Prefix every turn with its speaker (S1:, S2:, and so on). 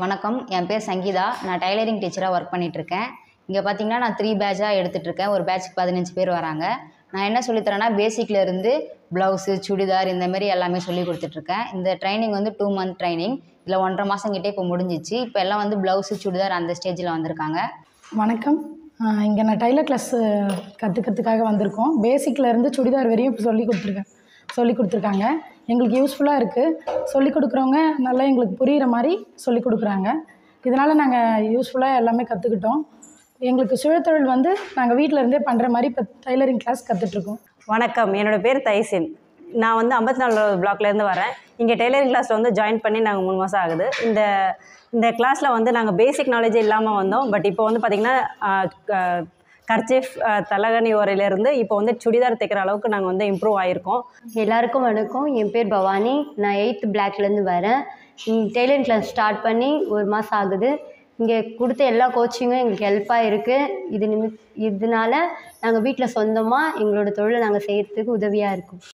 S1: வணக்கம் என் பேர் சங்கீதா நான் டைலரிங் டீச்சராக ஒர்க் பண்ணிகிட்ருக்கேன் இங்கே பார்த்தீங்கன்னா நான் த்ரீ பேட்சாக எடுத்துகிட்ருக்கேன் ஒரு பேட்ச்க்கு பதினஞ்சு பேர் வராங்க நான் என்ன சொல்லித்தரேன்னா பேசிக்ல இருந்து ப்ளவுஸு சுடிதார் இந்த மாதிரி எல்லாமே சொல்லி கொடுத்துட்ருக்கேன் இந்த ட்ரைனிங் வந்து டூ மந்த் ட்ரைனிங் இதில் ஒன்றரை மாதம் கிட்டே இப்போ முடிஞ்சிச்சு இப்போ எல்லாம் வந்து ப்ளவுஸு சுடிதார் அந்த ஸ்டேஜில் வந்திருக்காங்க
S2: வணக்கம் இங்கே நான் டைலர் கிளாஸ் கற்றுக்கிறதுக்காக வந்திருக்கோம் பேசிக்ல இருந்து சுடிதார் வரையும் இப்போ சொல்லி கொடுத்துருக்கேன் சொல்லி கொடுத்துருக்காங்க எங்களுக்கு யூஸ்ஃபுல்லாக இருக்குது சொல்லி கொடுக்குறவங்க நல்லா எங்களுக்கு புரிகிற மாதிரி சொல்லி கொடுக்குறாங்க இதனால் நாங்கள் யூஸ்ஃபுல்லாக எல்லாமே கற்றுக்கிட்டோம் எங்களுக்கு சுயதொழில் வந்து நாங்கள் வீட்டில் இருந்தே பண்ணுற மாதிரி இப்போ டைலரிங் கிளாஸ் கற்றுட்ருக்கோம்
S3: வணக்கம் என்னோட பேர் தைசின் நான் வந்து ஐம்பத்தி நாலு பிளாக்லேருந்து வரேன் இங்கே டெய்லரிங் கிளாஸில் வந்து ஜாயின் பண்ணி நாங்கள் மூணு மாதம் ஆகுது இந்த இந்த கிளாஸில் வந்து நாங்கள் பேசிக் நாலேஜே இல்லாமல் வந்தோம் பட் இப்போ வந்து பார்த்திங்கன்னா கர்ச்சீஃப் தலகணி ஓரையிலேருந்து இப்போ வந்து சுடிதார் தைக்கிற அளவுக்கு நாங்கள் வந்து இம்ப்ரூவ் ஆகிருக்கோம்
S4: எல்லாருக்கும் வணக்கம் என் பேர் பவானி நான் எயித்து பிளாக்லேருந்து வரேன் டெய்லரிங் கிளாஸ் ஸ்டார்ட் பண்ணி ஒரு மாதம் ஆகுது இங்கே கொடுத்த எல்லா கோச்சிங்கும் எங்களுக்கு ஹெல்ப்பாக இருக்குது இது நிமி இதனால நாங்கள் வீட்டில் சொந்தமாக எங்களோட தொழிலை நாங்கள் செய்கிறதுக்கு உதவியாக இருக்கும்